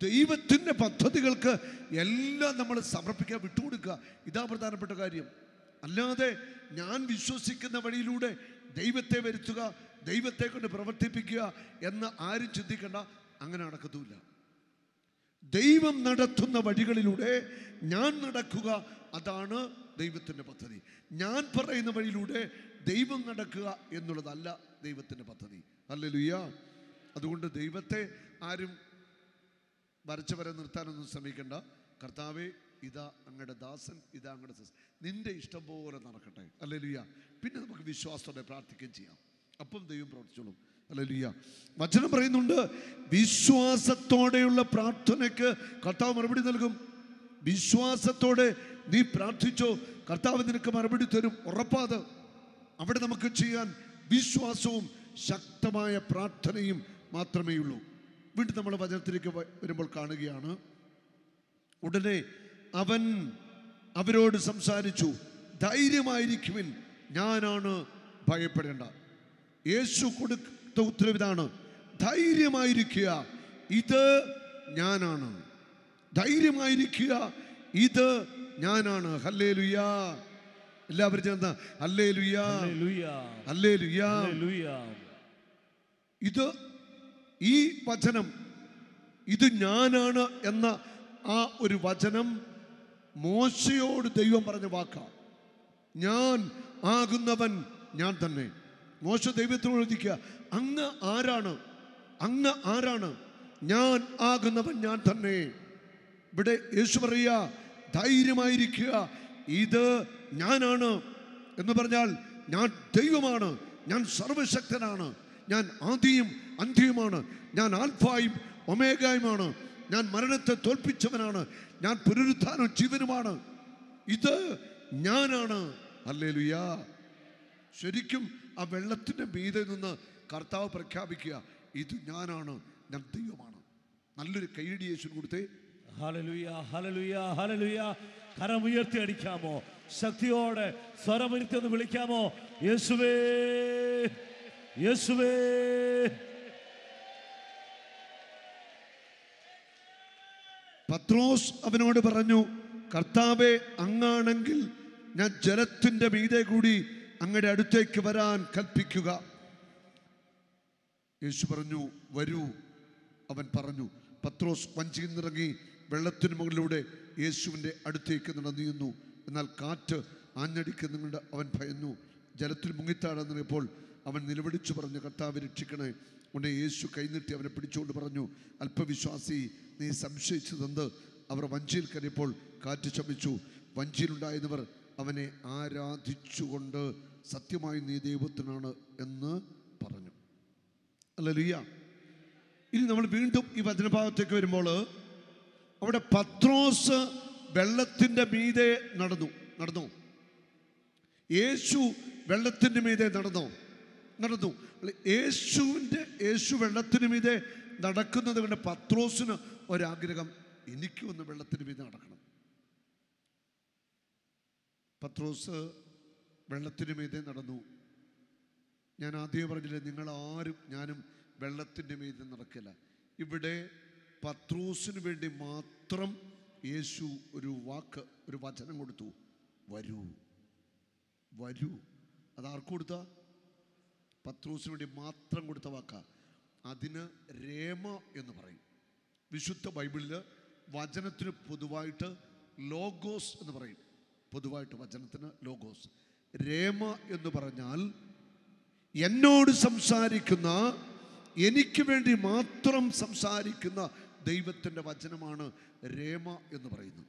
ദൈവത്തിൻ്റെ പദ്ധതികൾക്ക് എല്ലാം നമ്മൾ സമർപ്പിക്കാൻ വിട്ടുകൊടുക്കുക ഇതാ പ്രധാനപ്പെട്ട കാര്യം അല്ലാതെ ഞാൻ വിശ്വസിക്കുന്ന വഴിയിലൂടെ ദൈവത്തെ വരുത്തുക ദൈവത്തെ കൊണ്ട് പ്രവർത്തിപ്പിക്കുക എന്ന് ആരും ചിന്തിക്കേണ്ട അങ്ങനെ നടക്കത്തുമില്ല ദൈവം നടത്തുന്ന വഴികളിലൂടെ ഞാൻ നടക്കുക അതാണ് ദൈവത്തിൻ്റെ പദ്ധതി ഞാൻ പറയുന്ന വഴിയിലൂടെ ദൈവം നടക്കുക എന്നുള്ളതല്ല ദൈവത്തിൻ്റെ പദ്ധതി അല്ലെ അതുകൊണ്ട് ദൈവത്തെ ആരും വരച്ച വരെ നിർത്താനൊന്നും ശ്രമിക്കണ്ട കർത്താവെ ഇതാ അങ്ങയുടെ ദാസൻ ഇതാ അങ്ങയുടെ ദാസൻ നിന്റെ ഇഷ്ടം പോലെ നടക്കട്ടെ അല്ലെ പിന്നെ നമുക്ക് വിശ്വാസത്തോടെ പ്രാർത്ഥിക്കുകയും ചെയ്യാം അപ്പം ദൈവം പ്രവർത്തിച്ചോളും അല്ലെ വചനം പറയുന്നുണ്ട് വിശ്വാസത്തോടെയുള്ള പ്രാർത്ഥനയ്ക്ക് കർത്താവ് മറുപടി നൽകും വിശ്വാസത്തോടെ നീ പ്രാർത്ഥിച്ചോ കർത്താവ് നിനക്ക് മറുപടി തരും ഉറപ്പാത് അവിടെ നമുക്ക് ചെയ്യാൻ വിശ്വാസവും ശക്തമായ പ്രാർത്ഥനയും മാത്രമേ ഉള്ളൂ വീണ്ടും നമ്മൾ വചനത്തിലേക്ക് വ- വരുമ്പോൾ കാണുകയാണ് ഉടനെ അവൻ അവരോട് സംസാരിച്ചു ധൈര്യമായിരിക്കുവിൻ ഞാനാണ് ഭയപ്പെടേണ്ട യേശു കൊടുത്ത ഉത്തരവ് ഇതാണ് ധൈര്യമായിരിക്കുക ഇത് ഞാനാണ് ധൈര്യമായിരിക്കുക ഇത് ഞാനാണ് ഹല്ലേ ലുയാ എല്ലാവരും ചേർന്ന ഹല്ലേ ലുയാ Hallelujah. ഹല്ലേ ലുയാ Hallelujah. ഇത് ഈ വചനം ഇത് ഞാനാണ് എന്ന ആ ഒരു വചനം മോശയോട് ദൈവം പറഞ്ഞ വാക്കാ ഞാൻ ആകുന്നവൻ ഞാൻ തന്നെ മോശ ദൈവത്തിനോട് ചോദിക്കുക അങ്ങ് ആരാണ് അങ്ങ് ആരാണ് ഞാൻ ആകുന്നവൻ ഞാൻ തന്നെ ഇവിടെ യേശു പറയുക ധൈര്യമായിരിക്കുക ഇത് ഞാനാണ് എന്ന് പറഞ്ഞാൽ ഞാൻ ദൈവമാണ് ഞാൻ സർവശക്തനാണ് ഞാൻ ആദിയും അന്ത്യവുമാണ് ഞാൻ ആൽഫായും ഒമേഗായുമാണ് ഞാൻ മരണത്തെ തോൽപ്പിച്ചവനാണ് ഞാൻ പുനരുത്ഥാനവും ജീവനുമാണ് ഇത് ഞാനാണ് അല്ലേലുയാ ശരിക്കും ആ വെള്ളത്തിൻ്റെ മീതെ നിന്ന് കർത്താവ് പ്രഖ്യാപിക്കുക ഇത് ഞാനാണ് ഞാൻ ദൈവമാണ് നല്ലൊരു കൈയടി യേശു കൊടുത്തേ ഹല്ലേലൂയ ഹല്ലേലൂയ ഹല്ലേലൂയ കരമുയർത്തി അടിക്കാമോ ശക്തിയോടെ സ്വരമുയർത്തി ഒന്ന് വിളിക്കാമോ യേശുവേ യേശുവേ പത്രോസ് അവനോട് പറഞ്ഞു കർത്താവെ അങ്ങാണെങ്കിൽ ഞാൻ ജലത്തിൻ്റെ മീതെ കൂടി അങ്ങയുടെ അടുത്തേക്ക് വരാൻ കൽപ്പിക്കുക യേശു പറഞ്ഞു വരൂ അവൻ പറഞ്ഞു പത്രോസ് വഞ്ചിയിൽ നിന്നിറങ്ങി വെള്ളത്തിനു മുകളിലൂടെ യേശുവിൻ്റെ അടുത്തേക്ക് നടന്നിരുന്നു എന്നാൽ കാറ്റ് ആഞ്ഞടിക്കുന്നുകൊണ്ട് അവൻ ഭയന്നു ജലത്തിൽ മുങ്ങിത്താടുന്നപ്പോൾ അവൻ നിലവിളിച്ചു പറഞ്ഞു കർത്താവ് രക്ഷിക്കണേ ഉടനെ യേശു കൈനീട്ടി അവനെ പിടിച്ചുകൊണ്ട് പറഞ്ഞു അല്പവിശ്വാസി നീ സംശയിച്ചതെന്ത് അവർ വഞ്ചിയിൽ കയറിയപ്പോൾ കാറ്റ് ശമിച്ചു വഞ്ചിയിലുണ്ടായിരുന്നവർ അവനെ ആരാധിച്ചുകൊണ്ട് സത്യമായി നീ ദൈവത്തിനാണ് എന്ന് പറഞ്ഞു അല്ലല്ലുയ്യ ഇനി നമ്മൾ വീണ്ടും ഈ വചനഭാഗത്തേക്ക് വരുമ്പോൾ അവിടെ പത്രോസ് വെള്ളത്തിൻ്റെ മീതെ നടന്നു നടന്നു യേശു വെള്ളത്തിൻ്റെ മീതെ നടന്നു നടന്നു അല്ല, യേശുവിൻ്റെ യേശു വെള്ളത്തിന് മീതെ നടക്കുന്നത് കൊണ്ട് പത്രോസിന് ഒരാഗ്രഹം എനിക്കും ഒന്ന് വെള്ളത്തിന് മീതെ നടക്കണം പത്രോസ് വെള്ളത്തിന് മീതെ നടന്നു ഞാൻ ആദ്യം പറഞ്ഞില്ലേ നിങ്ങൾ ആരും ഞാനും വെള്ളത്തിൻ്റെ മീതെ നടക്കില്ല ഇവിടെ പത്രൂസിന് വേണ്ടി മാത്രം യേശു ഒരു വാക്ക് ഒരു വചനം കൊടുത്തു വരൂ വരൂ അത് ആർക്ക് കൊടുത്ത പത്രൂസിന് വേണ്ടി മാത്രം കൊടുത്ത വാക്ക അതിന് രേമ എന്ന് പറയും വിശുദ്ധ ബൈബിളിൽ വചനത്തിന് പൊതുവായിട്ട് ലോഗോസ് എന്ന് പറയും പൊതുവായിട്ട് വചനത്തിന് ലോഗോസ് രേമ എന്ന് പറഞ്ഞാൽ എന്നോട് സംസാരിക്കുന്ന എനിക്ക് വേണ്ടി മാത്രം സംസാരിക്കുന്ന ദൈവത്തിൻ്റെ വചനമാണ് രേമ എന്ന് പറയുന്നത്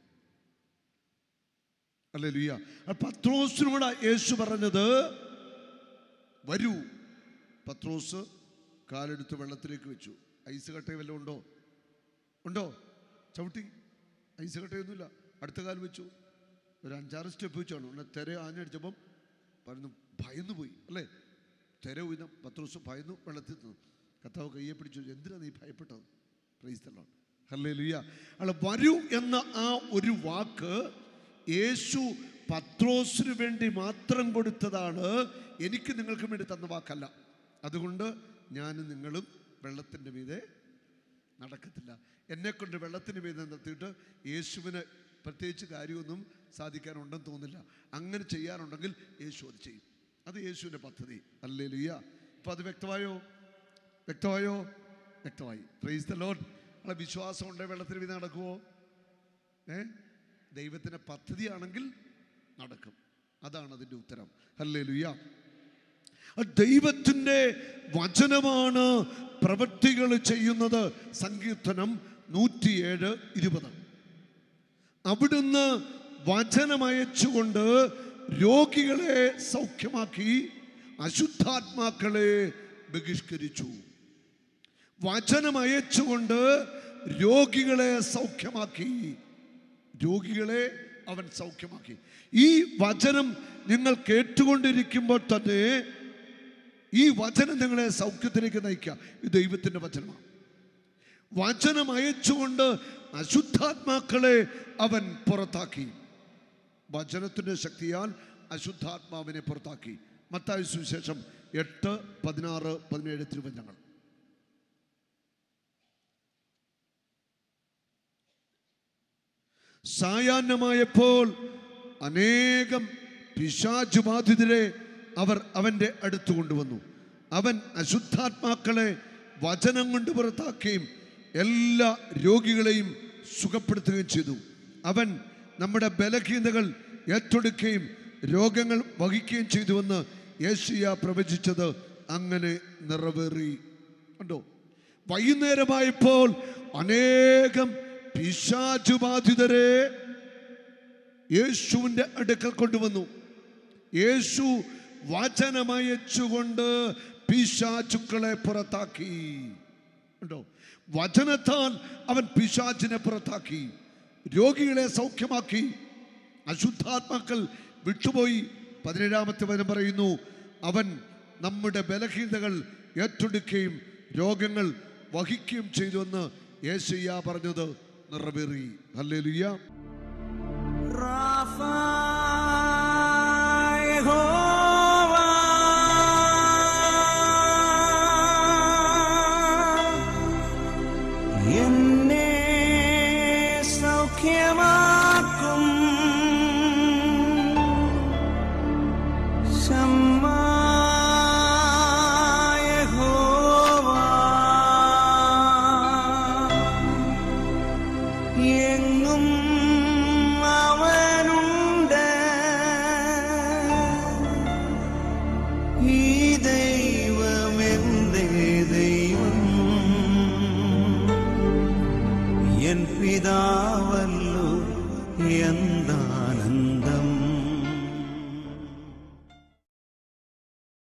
അല്ലേ ലുയ്യ പത്രോസിനോട് യേശു പറഞ്ഞത് വരൂ പത്രോസ് കാലെടുത്ത് വെള്ളത്തിലേക്ക് വെച്ചു ഐസ് കട്ട വല്ലതും ഉണ്ടോ ഉണ്ടോ ചവിട്ടി ഐസ് കട്ടയൊന്നുമില്ല അടുത്ത കാൽ വെച്ചു ഒരു അഞ്ചാറ് സ്റ്റെപ്പ് വെച്ചാണ് ഉടനെ തെര ആഞ്ഞടിച്ചപ്പം പറഞ്ഞു ഭയന്നു പോയി അല്ലേ തെര ഉയർന്ന പത്ത് ദിവസം ഭയന്നു വെള്ളത്തിൽ നിന്നു കർത്താവ് കയ്യെ പിടിച്ചു എന്തിനാ നീ ഭയപ്പെട്ടത് പ്രൈസ്തല്ലോ ഹല്ലേ ലുയ്യ അല്ല വരൂ എന്ന ആ ഒരു വാക്ക് യേശു പത്രോസിന് വേണ്ടി മാത്രം കൊടുത്തതാണ് എനിക്ക് നിങ്ങൾക്ക് വേണ്ടി തന്ന വാക്കല്ല അതുകൊണ്ട് ഞാനും നിങ്ങളും വെള്ളത്തിൻ്റെ മീതെ നടക്കത്തില്ല എന്നെ കൊണ്ട് വെള്ളത്തിന് മീതെ നിർത്തിയിട്ട് യേശുവിന് പ്രത്യേകിച്ച് കാര്യമൊന്നും സാധിക്കാനുണ്ടെന്ന് തോന്നില്ല അങ്ങനെ ചെയ്യാനുണ്ടെങ്കിൽ യേശു അത് ചെയ്യും അത് യേശുവിൻ്റെ പദ്ധതി അല്ലേ ലുയ്യ ഇപ്പം അത് വ്യക്തമായോ വ്യക്തമായോ വ്യക്തമായി പ്രൈസ് ദ ലോഡ് നമ്മളെ വിശ്വാസം ഉണ്ടേ വെള്ളത്തിന് മീതെ നടക്കുമോ ഏ ദൈവത്തിൻ്റെ പദ്ധതിയാണെങ്കിൽ നടക്കും അതാണ് അതിൻ്റെ ഉത്തരം അല്ലേ ലുയ്യ ദൈവത്തിൻ്റെ വചനമാണ് പ്രവൃത്തികൾ ചെയ്യുന്നത് സങ്കീർത്തനം നൂറ്റിയേഴ് ഇരുപത് അവിടുന്ന് വചനമയച്ചുകൊണ്ട് രോഗികളെ സൗഖ്യമാക്കി അശുദ്ധാത്മാക്കളെ ബഹിഷ്കരിച്ചു വചനമയച്ചുകൊണ്ട് രോഗികളെ സൗഖ്യമാക്കി രോഗികളെ അവൻ സൗഖ്യമാക്കി ഈ വചനം നിങ്ങൾ കേട്ടുകൊണ്ടിരിക്കുമ്പോൾ തന്നെ ഈ വചനം നിങ്ങളെ സൗഖ്യത്തിലേക്ക് നയിക്കുക ഇത് ദൈവത്തിൻ്റെ വചനമാണ് വചനം അയച്ചുകൊണ്ട് അശുദ്ധാത്മാക്കളെ അവൻ പുറത്താക്കി വചനത്തിൻ്റെ ശക്തിയാൽ അശുദ്ധാത്മാവിനെ പുറത്താക്കി മത്തായ സുവിശേഷം എട്ട് പതിനാറ് പതിനേഴ് തിരുവചനങ്ങൾ സായാഹ്നമായപ്പോൾ അനേകം പിശാചുബാധിതരെ അവർ അവൻ്റെ അടുത്ത് കൊണ്ടുവന്നു അവൻ അശുദ്ധാത്മാക്കളെ വചനം കൊണ്ട് പുറത്താക്കുകയും എല്ലാ രോഗികളെയും സുഖപ്പെടുത്തുകയും ചെയ്തു അവൻ നമ്മുടെ ബലഹീനതകൾ ഏറ്റെടുക്കുകയും രോഗങ്ങൾ വഹിക്കുകയും ചെയ്തുവെന്ന് യേശയ്യ പ്രവചിച്ചത് അങ്ങനെ നിറവേറി കണ്ടോ വൈകുന്നേരമായപ്പോൾ അനേകം പിശാചുബാധിതരെ യേശുവിൻ്റെ അടുക്കൽ കൊണ്ടുവന്നു യേശു വചനമയച്ചുകൊണ്ട് പിശാചുക്കളെ പുറത്താക്കി ഉണ്ടോ വചനത്താൽ അവൻ പിശാചിനെ പുറത്താക്കി രോഗികളെ സൗഖ്യമാക്കി അശുദ്ധാത്മാക്കൾ വിട്ടുപോയി പതിനേഴാമത്തെ വചനം പറയുന്നു അവൻ നമ്മുടെ ബലഹീനതകൾ ഏറ്റെടുക്കുകയും രോഗങ്ങൾ വഹിക്കുകയും ചെയ്തു എന്ന് യേശയ്യ പറഞ്ഞത് നിറവേറി ഹല്ലേലൂയ Rafa Jehová എന്നെ സൗഖ്യമാക്കും ശമ്മാ യഹോവ എങ്ങും അവനുണ്ട് ഈ ദൈവം എന്റെ ദൈവം എൻ പിതാവല്ലോ എന്താനന്ദം